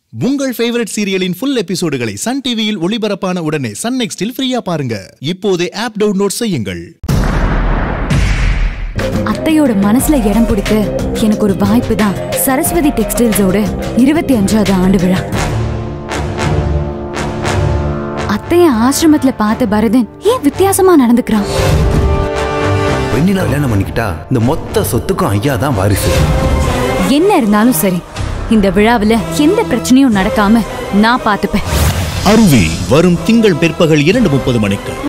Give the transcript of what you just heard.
உங்கள் ஃபேவரட் சீரியலின் ஃபுல் எபிசோடுகளை சன் டிவியில் ஒளிபரப்பான உடனே சன் நெக்ஸ்டில் ஃப்ரீயா பாருங்க இப்போதே ஆப் டவுன்லோட் செய்யுங்கள் அத்தையோட மனசுல இடம் பிடிக்க எனக்கு ஒரு வாய்ப்பு தான் சரஸ்வதி டெக்ஸ்டைல்ஸோட இருபத்தி அஞ்சாவது ஆண்டு விழா அத்தைய ஆசிரமத்துல பார்த்த பரதன் ஏன் வித்தியாசமா நடந்துக்கிறான் வெண்ணிலா கல்யாணம் பண்ணிக்கிட்டா இந்த மொத்த சொத்துக்கும் ஐயா தான் வாரிசு என்ன இருந்தாலும் சரி இந்த விழாவுல எந்த பிரச்சனையும் நடக்காம நான் பார்த்துப்பேன் அருவி வரும் திங்கள் பிற்பகல் இரண்டு முப்பது மணிக்கு